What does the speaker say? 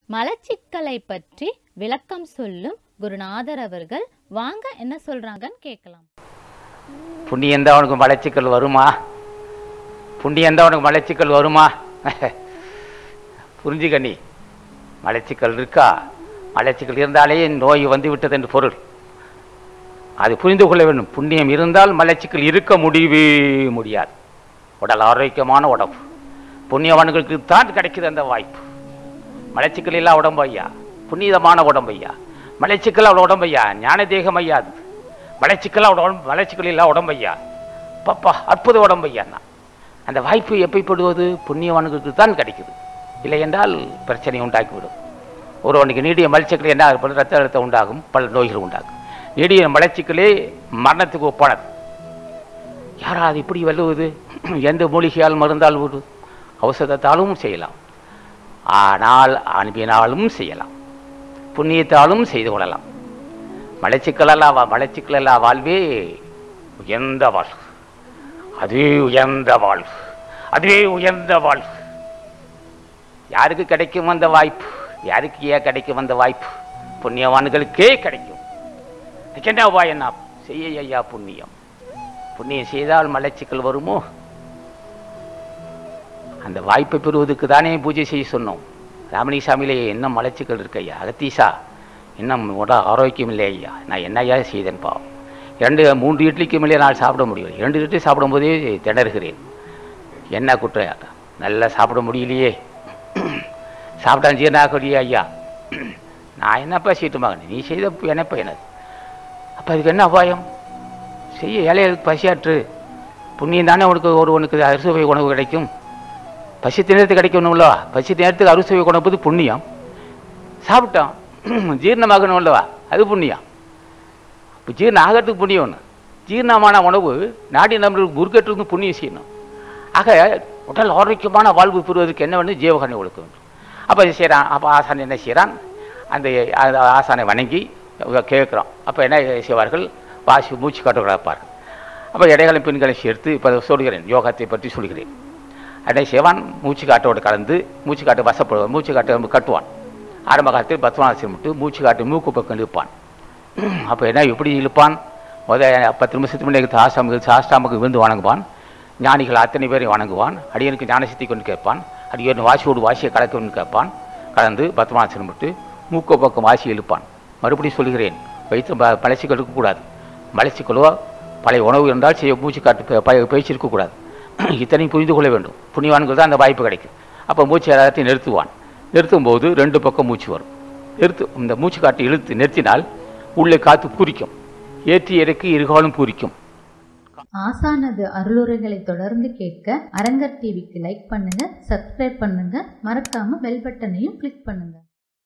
மலச்சிக்கலை பற்றி விளக்கம் சொல்லும் குருநாதர் அவர்கள் வாங்க என்ன சொல்றாங்கன்னு கேட்கலாம் புண்ணியம் தான் உனக்கு மலச்சிக்கல் வருமா புண்ணியம் தான் உனக்கு மலச்சிக்கல் வருமா புரிஞ்சுக்க நீ மலச்சிக்கல் இருக்கா மலச்சிக்கல் இருந்தாலே நோய் வந்து விட்டது என்று பொருள் அது புரிந்து கொள்ள வேண்டும் புண்ணியம் இருந்தால் மலச்சிக்கல் இருக்க முடியவே முடியாது உடல் ஆரோக்கியமான உடம்பு புண்ணியவான்களுக்கு தான் கிடைக்குது அந்த வாய்ப்பு மலச்சிக்கல் இல்லா உடம்பு ஐயா புனிதமான உடம்பு ஐயா மலச்சிக்கல் அவள் உடம்பு ஐயா ஞான தேகம் ஐயா அது மலச்சிக்கல் அவள் உடம்பு மலச்சிக்கல் இல்லா உடம்பு ஐயா பப்பா அற்புத உடம்பு ஐயா நான் அந்த வாய்ப்பு எப்பைப்படுவது புண்ணியவான்களுக்கு தான் கிடைக்குது இல்லை என்றால் பிரச்சனை உண்டாக்கிவிடும் ஒருவனுக்கு நீடிய மலச்சிக்கல் என்ன ஆகும்? ரத்த அழுத்தம் உண்டாகும் பல நோய்கள் உண்டாகும் நீடிய மலச்சிக்கலே மரணத்துக்கு ஒப்பானது யாரா அது இப்படி வெல்லுவது எந்த மூலிகையால் மருந்தால் ஒரு ஔஷதத்தாலும் செய்யலாம் ஆனால் அன்பினாலும் செய்யலாம் புண்ணியத்தாலும் செய்து கொள்ளலாம் மலச்சிக்கலல்லா வா மலச்சிக்கலல்லா வாழ்வே உயர்ந்த வாழ்வு அதுவே உயர்ந்த வாழ்வு அதுவே உயர்ந்த வாழ்வு யாருக்கு கிடைக்கும் அந்த வாய்ப்பு யாருக்கு ஏன் கிடைக்கும் அந்த வாய்ப்பு புண்ணியவான்களுக்கே கிடைக்கும் இதுக்கு என்ன உபாயம் என்ன செய்ய ஐயா புண்ணியம் புண்ணியம் செய்தால் மலச்சிக்கல் வருமோ அந்த வாய்ப்பை பெறுவதற்கு தானே பூஜை செய்ய சொன்னோம் ராமணிசாமியிலே என்ன மலச்சிக்கல் இருக்கு ஐயா அகத்தீசா இன்னும் உடல் ஆரோக்கியம் இல்லை ஐயா நான் என்ன ஐயா செய்தேன் பாவம் இரண்டு மூன்று இட்லிக்கு மேலே நான் சாப்பிட முடியும் இரண்டு இட்லி சாப்பிடும்போதே திணறுகிறேன் என்ன குற்றம் நல்லா சாப்பிட முடியலையே சாப்பிட்டா ஜீரணாகலையே ஐயா நான் என்னப்பா சீட்டு மகன் நீ செய்த என்னப்பா என்னது அப்போ அதுக்கு என்ன அபாயம் செய்ய ஏழைகளுக்கு பசியாற்று புண்ணியம் தானே உனக்கு ஒருவனுக்கு அறுசுவை உணவு கிடைக்கும் பசி தினத்துக்கு கிடைக்கணும்ல பசி தினத்துக்கு அறுசுவை உணவு புண்ணியம் சாப்பிட்டோம் ஜீரணமாகணும் அல்லவா அது புண்ணியம் இப்போ ஜீரணம் ஆகிறதுக்கு புண்ணியம் ஒன்று ஜீரணமான உணவு நாடி நம்மளுக்கு முருகற்றுக்கு புண்ணியம் செய்யணும் ஆக உடல் ஆரோக்கியமான வாழ்வு பெறுவதற்கு என்ன வேணும் ஜீவகனை ஒழுக்க வேண்டும் அப்போ செய்கிறான் அப்போ ஆசான் என்ன செய்கிறான் அந்த அந்த ஆசானை வணங்கி கேட்குறோம் அப்போ என்ன செய்வார்கள் வாசி மூச்சு காட்டு கிடப்பார்கள் அப்போ இடைகளும் பெண்களை சேர்த்து இப்போ சொல்கிறேன் யோகத்தை பற்றி சொல்கிறேன் அதை செய்வான் மூச்சு காட்டோடு கலந்து மூச்சு காட்டு வசப்படுவான் மூச்சு காட்டு கட்டுவான் ஆரம்ப காலத்தில் பத்மநாசம் விட்டு மூச்சு காட்டு மூக்கு பக்கம் இழுப்பான் அப்போ என்ன எப்படி இழுப்பான் முத பத்து நிமிஷத்துக்கு முன்னாடி ஆசாமுக்கு சாஸ்தாமுக்கு விழுந்து வணங்குவான் ஞானிகள் அத்தனை பேரையும் வணங்குவான் அடியனுக்கு ஞானசக்தி கொண்டு கேட்பான் அடியன் வாசியோடு வாசியை கலக்கணும்னு கேட்பான் கலந்து பத்மநாசனம் விட்டு மூக்கு பக்கம் வாசி இழுப்பான் மறுபடியும் சொல்கிறேன் வைத்து மலச்சிக்கல் இருக்கக்கூடாது மலச்சிக்கலோ பழைய உணவு இருந்தால் செய்ய மூச்சு காட்டு பயிற்சி இருக்கக்கூடாது இத்தனையும் புரிந்து கொள்ள வேண்டும் புண்ணியவான்கள் தான் அந்த வாய்ப்பு கிடைக்கும் அப்போ மூச்சு எல்லாத்தையும் நிறுத்துவான் நிறுத்தும் போது ரெண்டு பக்கம் மூச்சு வரும் நிறுத்து இந்த மூச்சு காட்டு இழுத்து நிறுத்தினால் உள்ளே காற்று பூரிக்கும் ஏற்றி இறக்கி இருகாலும் பூரிக்கும் ஆசானது அருளுரைகளை தொடர்ந்து கேட்க அரங்கர் டிவிக்கு லைக் பண்ணுங்க சப்ஸ்கிரைப் பண்ணுங்க மறக்காம பெல் பட்டனையும் கிளிக் பண்ணுங்க